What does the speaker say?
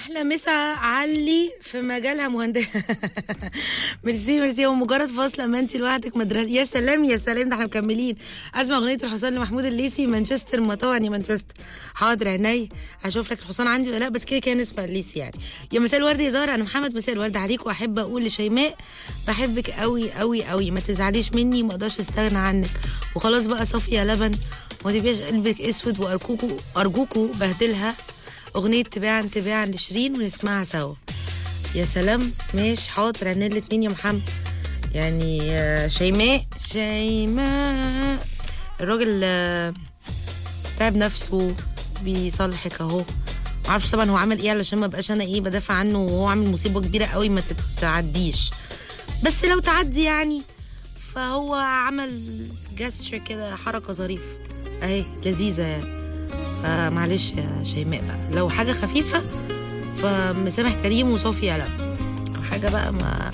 احلى مسا علي في مجالها مهندسه ميرسي ميرسي هو مجرد فاصله ما انت لوحدك مدرسه يا سلام يا سلام ده احنا مكملين اسمع اغنيه الحصان لمحمود الليسي مانشستر مطوعني مانشستر حاضر عيني هشوف لك الحصان عندي ولا لا بس كده كده نسمع الليسي يعني يا مساء الورد يا زهره انا محمد مساء الورد عليك واحب اقول لشيماء بحبك قوي قوي قوي ما تزعليش مني ما اقدرش استغنى عنك وخلاص بقى صافيه لبن وما تبقاش قلبك اسود وارجوكوا ارجوكوا بهدلها اغنيه تباعا تباعا لشيرين ونسمعها سوا يا سلام ماشي حاضر عنا الاتنين يا محمد يعني آه، شيماء شيماء الراجل آه، تعب نفسه بيصلحك اهو معرفش طبعا هو عمل ايه علشان ما بقاش انا ايه بدافع عنه وهو عامل مصيبه كبيره قوي ما تتعديش بس لو تعدي يعني فهو عمل جاستشر كده حركه ظريفه اهي لذيذه يعني فمعلش يا شيماء بقى لو حاجه خفيفه فمسامح كريم وصوفيا لا حاجه بقى ما